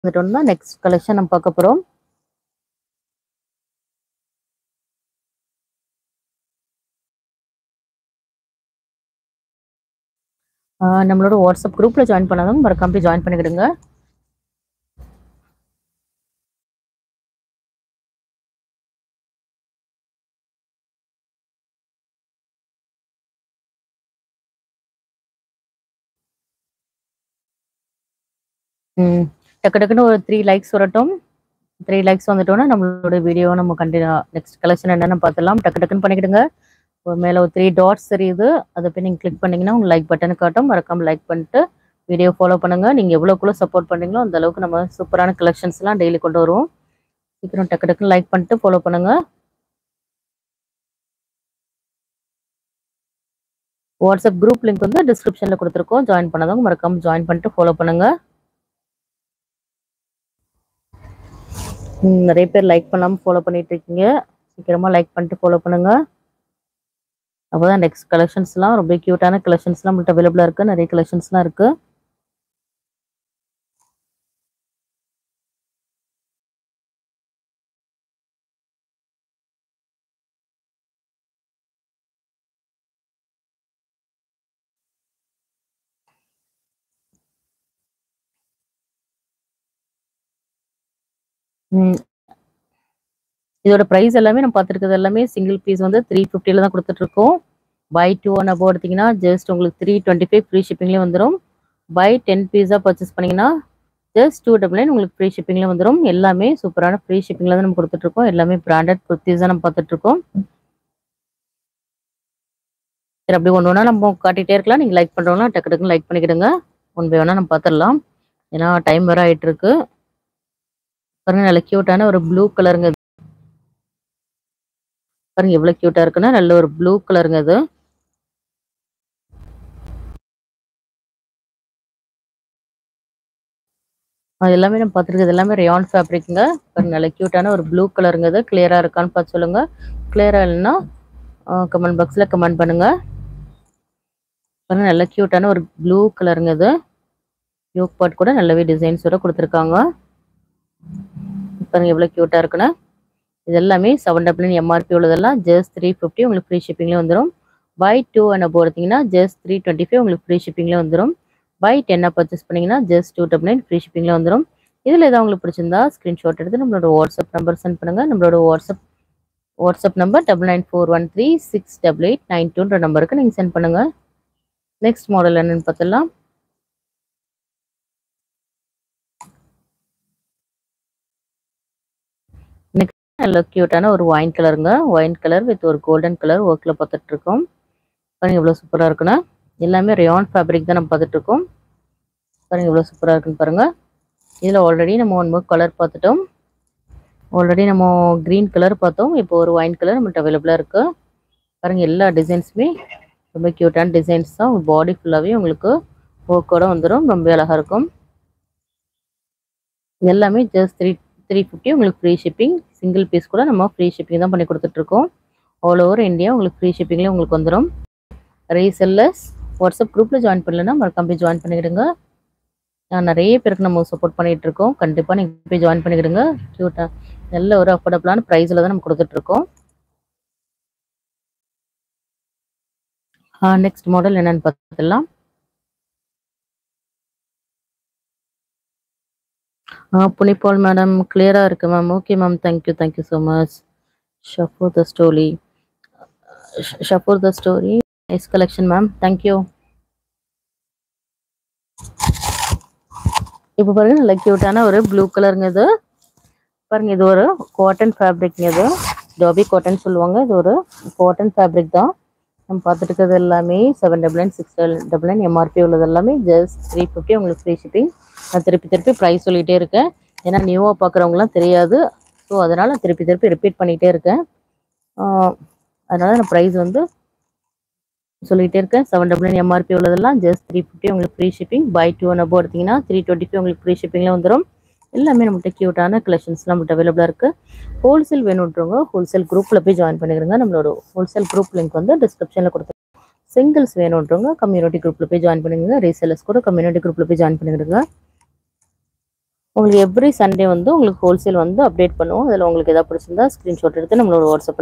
வந்துட்டோம்னா next collection நம்ம பார்க்க போகிறோம் நம்மளோட வாட்ஸ்அப் குரூப்பில் ஜாயின் பண்ணாதவங்க மறக்காம போய் ஜாயின் பண்ணிக்கிடுங்க ம் டக்கு டக்குன்னு ஒரு த்ரீ லைக்ஸ் வரட்டும் த்ரீ லைக்ஸ் வந்துட்டோன்னா நம்மளோட வீடியோ நம்ம கண்டினியூ நெக்ஸ்ட் கலெக்ஷன் என்னென்னு பார்த்துடலாம் டக்கு டக்குன்னு பண்ணிக்கிடுங்க ஒரு மேலே ஒரு த்ரீ டாட்ஸ் தெரியுது அதை போய் நீங்கள் கிளிக் பண்ணிங்கன்னா உங்கள் லைக் பட்டன் காட்டும் மறக்காம லைக் பண்ணிட்டு வீடியோ ஃபாலோ பண்ணுங்கள் நீங்கள் எவ்வளோக்குள்ள சப்போர்ட் பண்ணுறீங்களோ அந்த அளவுக்கு நம்ம சூப்பரான கலெக்ஷன்ஸ்லாம் டெய்லி கொண்டு வருவோம் சீக்கிரம் டக்கு டக்குன்னு லைக் பண்ணிட்டு ஃபாலோ பண்ணுங்கள் வாட்ஸ்அப் குரூப் லிங்க் வந்து டிஸ்கிரிப்ஷனில் கொடுத்துருக்கோம் ஜாயின் பண்ணாதவங்க மறக்காம ஜாயின் பண்ணிட்டு ஃபாலோ பண்ணுங்கள் ம், நிறைய பேர் லைக் பண்ணாமல் ஃபாலோ பண்ணிட்டு இருக்கீங்க சீக்கிரமாக லைக் பண்ணிட்டு ஃபாலோ பண்ணுங்க அப்போதான் நெக்ஸ்ட் கலெக்ஷன்ஸ்லாம் ரொம்ப க்யூட்டான கலெக்ஷன்ஸ்லாம் நம்மள்ட்ட அவைலபிளாக இருக்குது நிறைய கலெக்ஷன்ஸ்லாம் இருக்குது ம், இதோட ப்ரைஸ் எல்லாமே நம்ம பார்த்துருக்கிறது எல்லாமே சிங்கிள் பீஸ் வந்து த்ரீ ஃபிஃப்டியில் தான் கொடுத்துட்ருக்கோம் பை டூ ஒன் அபோவ் எடுத்தீங்கன்னா ஜஸ்ட் உங்களுக்கு த்ரீ டுவெண்ட்டி ஃபைவ் ஃப்ரீ ஷிப்பிங்லேயே வந்துடும் பை டென் பீஸாக பர்ச்சேஸ் பண்ணிங்கன்னா ஜஸ்ட் டூ டபுள் நைன் உங்களுக்கு ஃப்ரீ ஷிப்பிங்கில் வந்துடும் எல்லாமே சூப்பரான ஃப்ரீ ஷிப்பிங்கில் தான் நம்ம கொடுத்துட்ருக்கோம் எல்லாமே பிராண்டட் குர்த்திஸ் தான் நம்ம பார்த்துட்ருக்கோம் சரி அப்படி ஒன்று ஒன்றா நம்ம காட்டிகிட்டே இருக்கலாம் நீங்கள் லைக் பண்ணுறவங்களாம் டக்கு டக்குன்னு லைக் பண்ணிக்கிடுங்க ஒன் பை ஒன்றா நம்ம பார்த்துடலாம் ஏன்னா டைம் வேறு ஆயிட்டு இருக்கு பாருங்க நல்ல க்யூட்டான ஒரு ப்ளூ கலருங்க இது. பாருங்க எவ்வளோ க்யூட்டாக இருக்குன்னா நல்ல ஒரு ப்ளூ கலருங்க இது அது எல்லாமே நம்ம பார்த்துருக்குது எல்லாமே ரயான் ஃபேப்ரிக்ங்க பாருங்க நல்ல க்யூட்டான ஒரு ப்ளூ கலருங்க இது கிளியராக இருக்கான்னு பார்த்து சொல்லுங்க கிளியராக இல்லைன்னா கமெண்ட் பாக்ஸில் கமெண்ட் பண்ணுங்க பாருங்க நல்ல க்யூட்டான ஒரு ப்ளூ கலருங்க இது யோக் பாட் கூட நல்லாவே டிசைன்ஸோட கொடுத்துருக்காங்க பாருங்க எவ்வளோ க்யூட்டாக இருக்குன்னு இது எல்லாமே செவன் டபுள் நைன் எம்ஆர்பி உள்ளதெல்லாம் ஜஸ்ட் த்ரீ ஃபிஃப்டி உங்களுக்கு ஃப்ரீ ஷிப்பிங்லேயே வந்துடும் பை டூ அண்ட் அப்போ எடுத்தீங்கன்னா ஜஸ்ட் த்ரீ டுவெண்ட்டி ஃபைவ் உங்களுக்கு ஃப்ரீ ஷிப்பிங்லேயே வந்துடும் பை டென்னாக பர்ச்சேஸ் பண்ணிங்கன்னா just two double nine free ஷிப்பிங்கில் வந்துடும் இதில் ஏதாவது உங்களுக்கு பிடிச்சிருந்தா ஸ்க்ரீன்ஷாட் எடுத்து நம்மளோட வாட்ஸ்அப் நம்பர் சென்ட் பண்ணுங்கள் நம்மளோட WhatsApp WhatsApp number double nine four one three six double eight nine டூன்ற நம்பருக்கு நீங்கள் சென்ட் பண்ணுங்கள் நெக்ஸ்ட் மாடல் என்னென்னு பார்த்துடலாம் நெக்ஸ்ட் நல்ல க்யூட்டான ஒரு ஒயின் கலருங்க ஒயின் கலர் வித் ஒரு கோல்டன் கலர் ஒர்க்கில் பார்த்துட்டு இருக்கோம் பாருங்க எவ்வளோ சூப்பராக இருக்குன்னா எல்லாமே ரயான் ஃபேப்ரிக் தான் நம்ம பார்த்துட்டு இருக்கோம் பாருங்க எவ்வளோ சூப்பராக இருக்குன்னு பாருங்க இதில் ஆல்ரெடி நம்ம ஒன் மோர் கலர் பார்த்துட்டோம் ஆல்ரெடி நம்ம க்ரீன் கலர் பார்த்தோம் இப்போ ஒரு ஒயின் கலர் நம்மள்ட்ட அவைலபிளாக இருக்கு பாருங்க எல்லா டிசைன்ஸுமே ரொம்ப க்யூட்டான டிசைன்ஸ் தான் உங்கள் பாடி ஃபுல்லாகவே உங்களுக்கு ஒர்க்கோட வந்துடும் ரொம்ப அழகாக இருக்கும் இது எல்லாமே ஜஸ்ட் த்ரீ த்ரீ ஃபிஃப்டி உங்களுக்கு ஃப்ரீ ஷிப்பிங் சிங்கிள் பீஸ் கூட நம்ம ஃப்ரீ ஷிப்பிங் தான் பண்ணி கொடுத்துட்ருக்கோம் ஆல் ஓவர் இந்தியா உங்களுக்கு ஃப்ரீ ஷிப்பிங்லேயே உங்களுக்கு வந்துடும் ரீசெல்லர்ஸ் வாட்ஸ்அப் குரூப்பில் ஜாயின் பண்ணலன்னா மறக்காம போய் ஜாயின் பண்ணிக்கிடுங்க நான் நிறைய பேருக்கு நம்ம சப்போர்ட் பண்ணிகிட்டு இருக்கோம் கண்டிப்பாக நீங்கள் போய் ஜாயின் பண்ணிக்கிடுங்க க்யூட்டாக நல்ல ஒரு அஃபோர்டபுளான ப்ரைஸில் தான் நம்ம கொடுத்துட்ருக்கோம் நெக்ஸ்ட் மாடல் என்னன்னு பார்த்துடலாம் புனிபால் மேடம் கிளியராக இருக்கு ma'am okay ma'am thank you thank you so much ஷஃபூர் த ஸ்டோரி ஷஃபூர் the story nice collection ma'am thank you இப்போ பாருங்க நல்ல க்யூட்டான ஒரு ப்ளூ கலருங்க இது பாருங்க இது ஒரு காட்டன் ஃபேப்ரிக்ங்க இது டாபி காட்டன் சொல்லுவாங்க இது ஒரு காட்டன் ஃபேப்ரிக் தான் நம்ம பார்த்துட்டு இருக்கிறது எல்லாமே seven double nine six double nine MRP உள்ளது எல்லாமே ஜஸ்ட் த்ரீ ஃபிஃப்டி உங்களுக்கு ஃப்ரீ ஷிப்பிங் நான் திருப்பி திருப்பி ப்ரைஸ் சொல்லிகிட்டே இருக்கேன் ஏன்னா நியூவாக பார்க்குறவங்களாம் தெரியாது ஸோ அதனால் திருப்பி திருப்பி ரிப்பீட் பண்ணிகிட்டே இருக்கேன் அதனால் நான் ப்ரைஸ் வந்து சொல்லிகிட்டே இருக்கேன் செவன் டபுள் நைன் எம்ஆர்பி உள்ளதெல்லாம் ஜஸ்ட் த்ரீ ஃபிஃப்டி உங்களுக்கு free shipping buy two one above எடுத்தீங்கன்னா த்ரீ டுவெண்ட்டி ஃபைவ் உங்களுக்கு ஃப்ரீ ஷிப்பிங்கில் வந்துடும் எல்லாமே நம்மகிட்ட க்யூட்டான கலெக்ஷன்ஸ்லாம் நம்மகிட்ட அவைலபிளாக இருக்குது ஹோல்சேல் வேணுன்றவங்க ஹோல்சேல் குரூப்பில் போய் ஜாயின் பண்ணிக்கிறங்க நம்மளோட ஹோல்சேல் குரூப் லிங்க் வந்து டிஸ்கிரிப்ஷனில் கொடுத்து சிங்கிள்ஸ் வேணுன்றவங்க கம்யூனிட்டி குரூப்பில் போய் ஜாயின் பண்ணிடுங்க ரீசேலர்ஸ் கூட கம்யூனிட்டி குரூப்பில் போய் ஜாயின் பண்ணிடுங்க உங்களுக்கு எவ்ரி சண்டே வந்து உங்களுக்கு ஹோல்சேல் வந்து அப்டேட் பண்ணுவோம் அதில் உங்களுக்கு எதாவது பிடிச்சிருந்தா ஸ்க்ரீன்ஷாட் எடுத்து நம்மளோட வாட்ஸ்அப்